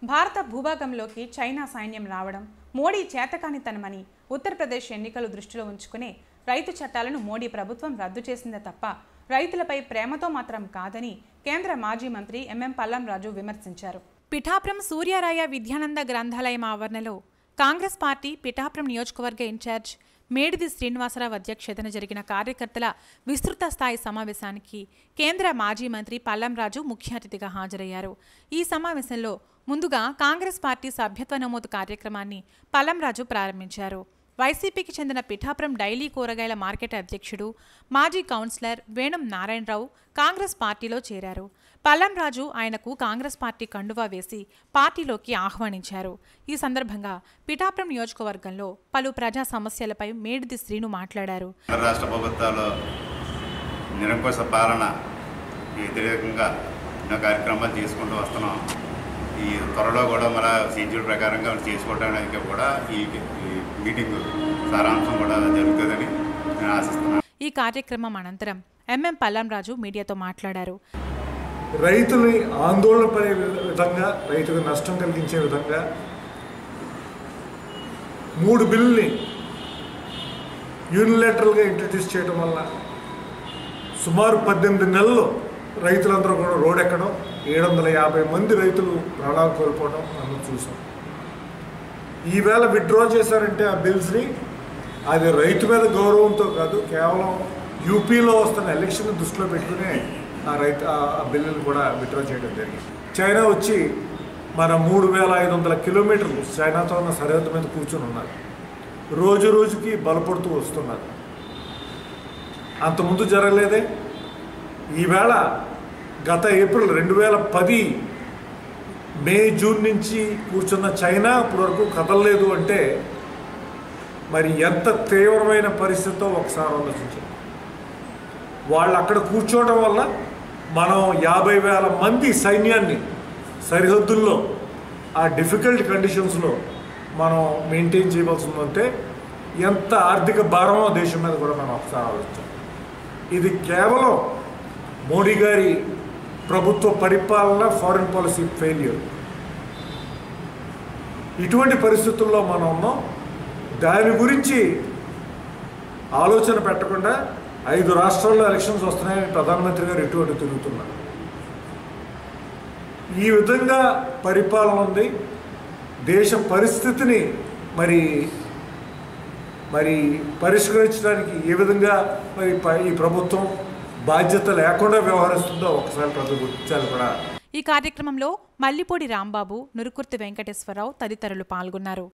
భారత భూభాగంలోకి చైనా సైన్యం రావడం మోడీ చేతకానితనమని ఉత్తరప్రదేశ్ ఎన్నికలు దృష్టిలో ఉంచుకునే రైతు చట్టాలను మోడీ ప్రభుత్వం రద్దు చేసిందే తప్ప రైతులపై ప్రేమతో మాత్రం కాదని కేంద్ర మాజీ మంత్రి ఎంఎం పల్లంరాజు విమర్శించారు పిఠాపురం సూర్యారాయ విద్యానంద గ్రంథాలయం ఆవరణలో కాంగ్రెస్ పార్టీ పిఠాపురం నియోజకవర్గ ఇన్ఛార్జ్ మేడిది శ్రీనివాసరావు అధ్యక్షతన జరిగిన కార్యకర్తల విస్తృత స్థాయి సమావేశానికి కేంద్ర మాజీ మంత్రి పల్లంరాజు ముఖ్య అతిథిగా హాజరయ్యారు ఈ సమావేశంలో ముందుగా కాంగ్రెస్ పార్టీ సభ్యత్వ నమోదు కార్యక్రమాన్ని పల్లంరాజు ప్రారంభించారు వైసీపీకి చెందిన పిఠాపురం డైలీ కూరగాయల మార్కెట్ అధ్యక్షుడు మాజీ కౌన్సిలర్ వేణుం నారాయణరావు కాంగ్రెస్ పార్టీలో చేరారు పల్లంరాజు ఆయనకు కాంగ్రెస్ పార్టీ కండువా వేసి పార్టీలోకి ఆహ్వానించారు ఈ సందర్భంగా పిఠాపురం నియోజకవర్గంలో పలు ప్రజా సమస్యలపై మేడిది శ్రీను మాట్లాడారు కేంద్ర రాష్ట్ర ప్రభుత్వాలు నిరంకుశ పాలన వ్యతిరేకంగా ఎన్నో కార్యక్రమాలు చేసుకుంటూ వస్తున్నాం ఈ త్వరలో కూడా మన షెడ్యూల్ ప్రకారంగా చేసుకోవడానికి కూడా ఈ ఈ మీటింగ్ సారాంశం కూడా జరుగుతుందని నేను ఆశిస్తున్నాను ఈ కార్యక్రమం అనంతరం ఎంఎం పల్లంరాజు మీడియాతో మాట్లాడారు రైతుని ఆందోళన పడే విధంగా రైతుకు నష్టం కలిగించే విధంగా మూడు బిల్లుని యూనిలేటరల్గా ఇంట్రడ్యూస్ చేయడం వల్ల సుమారు పద్దెనిమిది నెలల్లో రైతులందరూ కూడా రోడ్ ఎక్కడం ఏడు వందల యాభై మంది రైతులు ప్రాణాలు కోల్పోవడం మనం చూసాం ఈవేళ విత్డ్రా చేశారంటే ఆ బిల్స్ని అది రైతు మీద గౌరవంతో కాదు కేవలం యూపీలో వస్తున్న ఎలక్షన్ దృష్టిలో పెట్టుకునే ఆ రైతు ఆ ఆ బిల్లుని కూడా విత్డ్రా చేయడం జరిగింది చైనా వచ్చి మన మూడు వేల ఐదు వందల కిలోమీటర్లు చైనాతో ఉన్న సరిహద్దు మీద కూర్చొని ఉన్నారు రోజు రోజుకి బలపడుతూ వస్తున్నారు అంతకుముందు జరగలేదే ఈవేళ గత ఏప్రిల్ రెండు వేల పది మే జూన్ నుంచి కూర్చున్న చైనా ఇప్పటివరకు కదలలేదు అంటే మరి ఎంత తీవ్రమైన పరిస్థితితో ఒకసారి ఆలోచించాం వాళ్ళు అక్కడ కూర్చోవడం వల్ల మనం యాభై వేల మంది సైన్యాన్ని సరిహద్దుల్లో ఆ డిఫికల్ట్ కండిషన్స్లో మనం మెయింటైన్ చేయవలసి ఉందంటే ఎంత ఆర్థిక భారమో దేశం మీద కూడా మనం ఒకసారి ఆలోచించాం ఇది కేవలం మోడీ గారి ప్రభుత్వ పరిపాలన ఫారిన్ పాలసీ ఫెయిల్యూర్ ఇటువంటి పరిస్థితుల్లో మనం ఉన్నాం దాని గురించి ఆలోచన పెట్టకుండా ఐదు రాష్ట్రాల్లో ఎలక్షన్స్ వస్తున్నాయని ప్రధానమంత్రి గారు ఎటువంటి తిరుగుతున్నారు ఈ విధంగా పరిపాలన ఉంది దేశ పరిస్థితిని మరి మరి పరిష్కరించడానికి ఏ విధంగా మరి ప- ఈ ప్రభుత్వం బాధ్యత లేకుండా వ్యవహరిస్తుందో ఒకసారి ప్రజలు గుర్తించాలి కూడా ఈ కార్యక్రమంలో మల్లిపూడి రాంబాబు నురుకుర్తి వెంకటేశ్వరరావు తదితరులు పాల్గొన్నారు